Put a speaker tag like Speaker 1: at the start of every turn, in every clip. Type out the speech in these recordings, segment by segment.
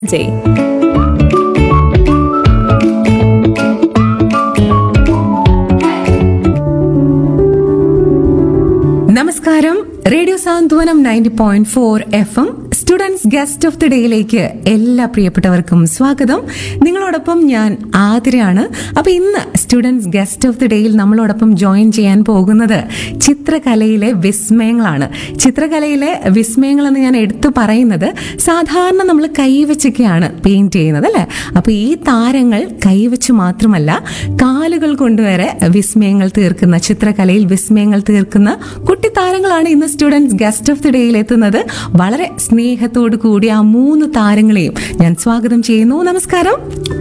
Speaker 1: ജയ് നമസ്കാരം radio Santhwanam ninety point four F M students guest of the ഡേയിലേക്ക് എല്ലാ പ്രിയപ്പെട്ടവർക്കും സ്വാഗതം നിങ്ങളോടൊപ്പം ഞാൻ ആതിരയാണ് അപ്പൊ ഇന്ന് സ്റ്റുഡൻസ് ഗസ്റ്റ് ഓഫ് ദി ഡേയിൽ നമ്മളോടൊപ്പം ജോയിൻ ചെയ്യാൻ പോകുന്നത് ചിത്രകലയിലെ വിസ്മയങ്ങളാണ് ചിത്രകലയിലെ വിസ്മയങ്ങൾ എന്ന് ഞാൻ എടുത്തു പറയുന്നത് സാധാരണ നമ്മൾ കൈവച്ചൊക്കെയാണ് പെയിന്റ് ചെയ്യുന്നത് അല്ലേ അപ്പൊ ഈ താരങ്ങൾ കൈവച്ച് മാത്രമല്ല കാലുകൾ കൊണ്ടുവരെ വിസ്മയങ്ങൾ തീർക്കുന്ന ചിത്രകലയിൽ വിസ്മയങ്ങൾ തീർക്കുന്ന കുട്ടി താരങ്ങളാണ് ഇന്ന് സ്റ്റുഡൻസ് ഗസ്റ്റ് ഓഫ് ദി ഡേയിൽ എത്തുന്നത് വളരെ സ്നേഹത്തോടു കൂടി ആ മൂന്ന് താരങ്ങളെയും ഞാൻ സ്വാഗതം ചെയ്യുന്നു നമസ്കാരം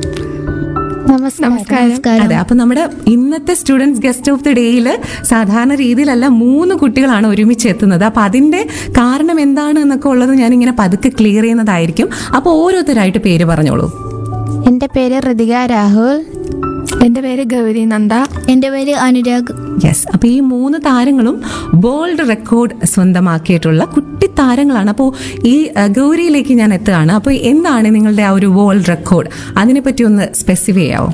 Speaker 2: നമസ്കാരം
Speaker 1: അതെ അപ്പൊ നമ്മുടെ ഇന്നത്തെ സ്റ്റുഡൻസ് ഗസ്റ്റ് ഓഫ് ദി ഡേയിൽ സാധാരണ രീതിയിലല്ല മൂന്ന് കുട്ടികളാണ് ഒരുമിച്ച് എത്തുന്നത് അപ്പൊ അതിന്റെ കാരണം എന്താണ് എന്നൊക്കെ ഉള്ളത് ഞാൻ ഇങ്ങനെ പതുക്കെ ക്ലിയർ ചെയ്യുന്നതായിരിക്കും അപ്പൊ ഓരോരുത്തരായിട്ട് പേര് പറഞ്ഞോളൂ
Speaker 2: എൻ്റെ പേര് ഋതിക രാഹുൽ
Speaker 3: എൻ്റെ പേര് ഗൗരി നന്ദ
Speaker 2: എൻ്റെ പേര് അനുരാഗ്
Speaker 1: യെസ് അപ്പൊ ഈ മൂന്ന് താരങ്ങളും വേൾഡ് റെക്കോർഡ് സ്വന്തമാക്കിയിട്ടുള്ള കുട്ടി താരങ്ങളാണ് അപ്പോൾ ഈ അഹ്, ഗൗരിയിലേക്ക് ഞാൻ എത്തുകയാണ് അപ്പോൾ എന്താണ് നിങ്ങളുടെ ആ ഒരു വേൾഡ് റെക്കോർഡ് അതിനെപ്പറ്റി ഒന്ന് സ്പെസിഫൈ ചെയ്യാവോ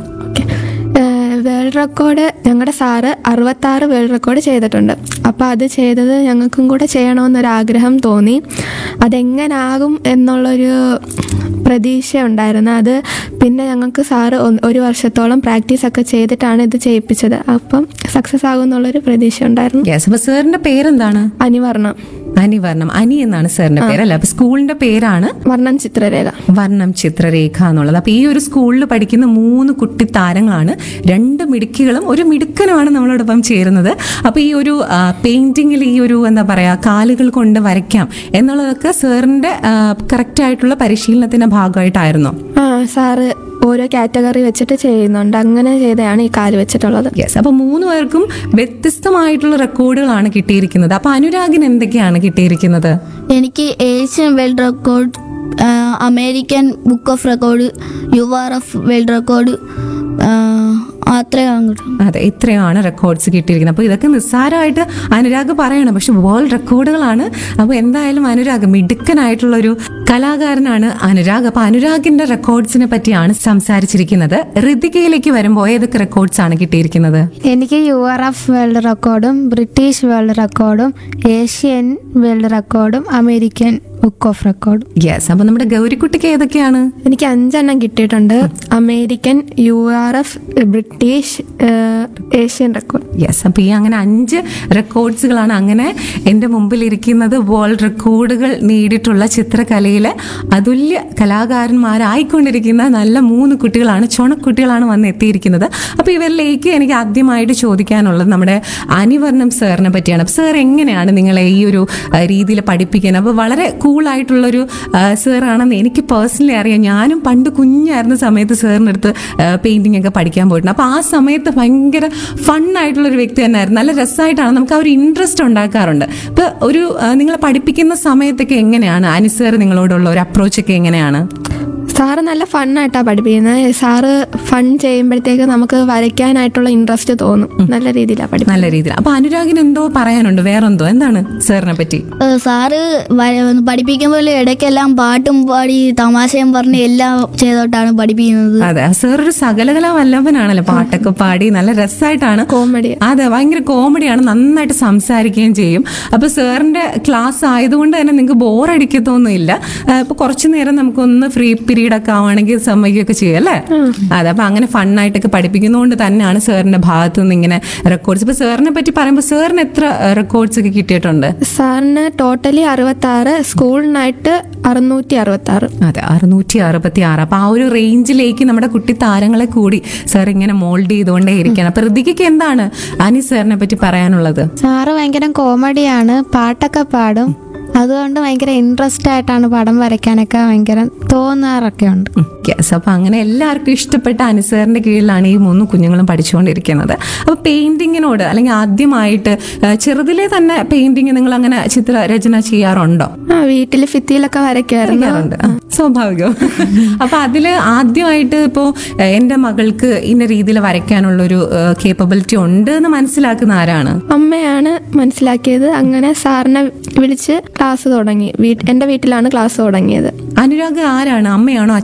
Speaker 3: വേൾഡ് റെക്കോർഡ് ഞങ്ങളുടെ സാറ് അറുപത്താറ് വേൾഡ് റെക്കോർഡ് ചെയ്തിട്ടുണ്ട് അപ്പോൾ അത് ചെയ്തത് ഞങ്ങൾക്കും കൂടെ ചെയ്യണമെന്നൊരു ആഗ്രഹം തോന്നി അതെങ്ങനാകും എന്നുള്ളൊരു പ്രതീക്ഷ ഉണ്ടായിരുന്നു അത് പിന്നെ ഞങ്ങൾക്ക് സാറ് ഒന്ന് ഒരു വർഷത്തോളം പ്രാക്ടീസ് ഒക്കെ ചെയ്തിട്ടാണ് ഇത് ചെയ്യിപ്പിച്ചത് അപ്പം സക്സസ് ആകും എന്നുള്ളൊരു പ്രതീക്ഷ ഉണ്ടായിരുന്നു
Speaker 1: യെസ് അപ്പൊ സാറിന്റെ പേരെന്താണ്
Speaker 3: അനിവർണം
Speaker 1: അനി വർണ്ണം അനി എന്നാണ് സാറിന്റെ പേര് അല്ലേ അപ്പൊ സ്കൂളിന്റെ പേരാണ്
Speaker 3: വർണ്ണം ചിത്രരേഖ
Speaker 1: വർണ്ണം ചിത്രരേഖ എന്നുള്ളത് അപ്പൊ ഈ ഒരു സ്കൂളിൽ പഠിക്കുന്ന മൂന്ന് കുട്ടി താരങ്ങളാണ് രണ്ട് മിടുക്കികളും ഒരു മിടുക്കനുമാണ് നമ്മളോടൊപ്പം ചേരുന്നത് അപ്പൊ ഈ ഒരു പെയിന്റിങ്ങിൽ ഈ ഒരു എന്താ പറയാ കാലുകൾ കൊണ്ട് വരയ്ക്കാം എന്നുള്ളതൊക്കെ സാറിന്റെ കറക്റ്റ് ആയിട്ടുള്ള പരിശീലനത്തിന്റെ ഭാഗമായിട്ടായിരുന്നു
Speaker 3: ആ സാറ് ഓരോ കാറ്റഗറി വെച്ചിട്ട് ചെയ്യുന്നുണ്ട് അങ്ങനെ ചെയ്തതാണ് ഈ കാല് വെച്ചിട്ടുള്ളത്
Speaker 1: യെസ് അപ്പൊ മൂന്ന് പേർക്കും വ്യത്യസ്തമായിട്ടുള്ള റെക്കോർഡുകളാണ് കിട്ടിയിരിക്കുന്നത് അപ്പൊ അനുരാഗിന് എന്തൊക്കെയാണ് കിട്ടിയിരിക്കുന്നത്
Speaker 2: എനിക്ക് ഏഷ്യൻ വേൾഡ് റെക്കോർഡ് ആ, American book of record U R F world record ആ, അത്രയും കിട്ടും
Speaker 1: അതെ ഇത്രയാണ് റെക്കോർഡ്സ് കിട്ടിയിരിക്കുന്നത് അപ്പോൾ ഇതൊക്കെ നിസ്സാരമായിട്ട് അനുരാഗ് പറയണം പക്ഷെ വേൾഡ് റെക്കോർഡുകളാണ് അപ്പോൾ എന്തായാലും അനുരാഗ് മിടുക്കനായിട്ടുള്ള ഒരു കലാകാരനാണ് അനുരാഗ് അപ്പോൾ അനുരാഗിന്റെ റെക്കോർഡ്സിനെ പറ്റിയാണ് സംസാരിച്ചിരിക്കുന്നത് ഋതികയിലേക്ക് വരുമ്പോൾ ഏതൊക്കെ റെക്കോർഡ്സ് ആണ് കിട്ടിയിരിക്കുന്നത്
Speaker 4: എനിക്ക് യു ആർ എഫ് വേൾഡ് റെക്കോർഡും ബ്രിട്ടീഷ് വേൾഡ് റെക്കോർഡും ഏഷ്യൻ വേൾഡ് റെക്കോർഡും അമേരിക്കൻ ബുക്ക് ഓഫ് റെക്കോർഡും
Speaker 1: യെസ് അപ്പോൾ നമ്മുടെ ഗൗരിക്കുട്ടിക്ക് ഏതൊക്കെയാണ്
Speaker 3: എനിക്ക് അഞ്ചെണ്ണം കിട്ടിയിട്ടുണ്ട് American U R F British ഏഹ്, ഏഷ്യൻ റെക്കോർഡ്
Speaker 1: യെസ് അപ്പോൾ ഈ അങ്ങനെ അഞ്ച് റെക്കോർഡ്സുകളാണ് അങ്ങനെ എൻ്റെ മുമ്പിൽ ഇരിക്കുന്നത് വേൾഡ് റെക്കോർഡുകൾ നേടിയിട്ടുള്ള ചിത്രകലയിലെ അതുല്യ കലാകാരന്മാരായിക്കൊണ്ടിരിക്കുന്ന നല്ല മൂന്ന് കുട്ടികളാണ് ചുണക്കുട്ടികളാണ് വന്ന് എത്തിയിരിക്കുന്നത് അപ്പോൾ ഇവരിലേക്ക് എനിക്ക് ആദ്യമായിട്ട് ചോദിക്കാനുള്ളത് നമ്മുടെ അനിവർണം സാറിനെ പറ്റിയാണ് അപ്പോൾ സാർ എങ്ങനെയാണ് നിങ്ങളെ ഈ ഒരു ആ, രീതിയിൽ പഠിപ്പിക്കുന്നത് അപ്പോൾ വളരെ കൂളായിട്ടുള്ളൊരു സാറാണെന്ന് എനിക്ക് പേഴ്സണലി അറിയാം ഞാനും പണ്ട് കുഞ്ഞായിരുന്ന സമയത്ത് സാറിൻ്റെ അടുത്ത് പെയിൻറ്റിംഗ് ഒക്കെ പഠിക്കാൻ പോയിട്ടുണ്ട് അപ്പോൾ ആ സമയത്ത് ഭയങ്കര ഫണ്ണായിട്ടുള്ള ഒരു വ്യക്തി തന്നെയായിരുന്നു നല്ല രസമായിട്ടാണ് നമുക്ക് ആ ഒരു ഇൻട്രസ്റ്റ് ഉണ്ടാക്കാറുണ്ട് ഇപ്പോൾ ഒരു ആ, നിങ്ങളെ പഠിപ്പിക്കുന്ന സമയത്തൊക്കെ എങ്ങനെയാണ് അനി സാർ നിങ്ങളോടുള്ള ഒരു അപ്രോച്ചൊക്കെ എങ്ങനെയാണ്
Speaker 3: സാറ് നല്ല ഫണ്ണായിട്ടാണ് പഠിപ്പിക്കുന്നത് സാറ് ഫൺ ചെയ്യുമ്പോഴത്തേക്ക് നമുക്ക് വരയ്ക്കാനായിട്ടുള്ള ഇൻട്രസ്റ്റ് തോന്നും നല്ല രീതിയിലാണ് പഠിപ്പിക്കുന്നത്
Speaker 1: നല്ല രീതിയിൽ അപ്പോൾ അനുരാഗിന് എന്തോ പറയാനുണ്ട് വേറെന്തോ എന്താണ് സാറിനെ പറ്റി
Speaker 2: ഏ, സാറ് വ- പഠിപ്പിക്കുമ്പോൾ ഇടയ്ക്കെല്ലാം പാട്ടും പാടി തമാശയും പറഞ്ഞ് എല്ലാം ചെയ്തോട്ടാണ് പഠിപ്പിക്കുന്നത്
Speaker 1: അതെ സാർ ഒരു സകലകലാ വല്ലഭനാണല്ലോ പാട്ടൊക്കെ പാടി നല്ല രസമായിട്ടാണ്
Speaker 3: കോമഡി
Speaker 1: അതെ ഭയങ്കര കോമഡിയാണ് നന്നായിട്ട് സംസാരിക്കുകയും ചെയ്യും അപ്പൊ സാറിന്റെ ക്ലാസ് ആയതുകൊണ്ട് തന്നെ നിങ്ങൾക്ക് ബോറടിക്കത്തൊന്നുമില്ല ഇപ്പൊ കുറച്ചു നേരം നമുക്കൊന്ന് ഫ്രീ പീരീഡ് ഒക്കെ ആവുകയാണെങ്കിൽ സമ്മതിക്കുകയൊക്കെ ചെയ്യും അല്ലേ അതെ അപ്പൊ അങ്ങനെ ഫണ്ണായിട്ടൊക്കെ പഠിപ്പിക്കുന്നതുകൊണ്ട് തന്നെയാണ് സാറിന്റെ ഭാഗത്തു നിന്ന് ഇങ്ങനെ റെക്കോർഡ്സ് ഇപ്പൊ സാറിനെ പറ്റി പറയുമ്പോൾ സാറിന് എത്ര റെക്കോർഡ്സ് ഒക്കെ കിട്ടിയിട്ടുണ്ട്
Speaker 3: സാറിന് ടോട്ടലി അറുപത്താറ് സ്കൂളിനായിട്ട് അറുന്നൂറ്റി അറുപത്താറ്
Speaker 1: അതെ അറുന്നൂറ്റി അറുപത്തി ആറ് അപ്പൊ ആ ഒരു റേഞ്ചിലേക്ക് നമ്മുടെ കുട്ടി താരങ്ങളെ കൂടി സാർ ഇങ്ങനെ മോൾഡ് ചെയ്തുകൊണ്ടേ ഇരിക്കുകയാണ് അപ്പൊ ഋതികയ്ക്ക് എന്താണ് അനി സാറിനെ പറ്റി പറയാനുള്ളത്
Speaker 4: സാറ് ഭയങ്കര കോമഡിയാണ് പാട്ടൊക്കെ പാടും അതുകൊണ്ട് ഭയങ്കര ഇൻട്രസ്റ്റ് ആയിട്ടാണ് പടം വരയ്ക്കാനൊക്കെ ഭയങ്കര തോന്നാറൊക്കെ ഉണ്ട്
Speaker 1: യെസ് അപ്പൊ അങ്ങനെ എല്ലാവർക്കും ഇഷ്ടപ്പെട്ട അനുസറിന്റെ കീഴിലാണ് ഈ മൂന്ന് കുഞ്ഞുങ്ങളും പഠിച്ചുകൊണ്ടിരിക്കുന്നത് അപ്പൊ പെയിന്റിങ്ങിനോട് അല്ലെങ്കിൽ ആദ്യമായിട്ട് ആ, ചെറുതിലെ തന്നെ പെയിന്റിങ് നിങ്ങൾ അങ്ങനെ ചിത്രരചന ചെയ്യാറുണ്ടോ
Speaker 3: ആ വീട്ടിൽ ഭിത്തിയിലൊക്കെ വരയ്ക്കുമായിരുന്നു
Speaker 1: ചെയ്യാറുണ്ട് ആ, സ്വാഭാവികം അപ്പൊ അതില് ആദ്യമായിട്ട് ഇപ്പോ ഏഹ്, എന്റെ മകൾക്ക് ഇന്ന രീതിയിൽ വരയ്ക്കാനുള്ളൊരു കേപ്പബിലിറ്റി ഉണ്ട് എന്ന് മനസ്സിലാക്കുന്ന ആരാണ്
Speaker 3: അമ്മയാണ് മനസ്സിലാക്കിയത് അങ്ങനെ സാറിനെ വിളിച്ച് ക്ലാസ് തുടങ്ങി വീട്ട് എൻ്റെ വീട്ടിലാണ് ക്ലാസ് തുടങ്ങിയത്
Speaker 1: അനുരാഗ് ആരാണ് അമ്മയാണോ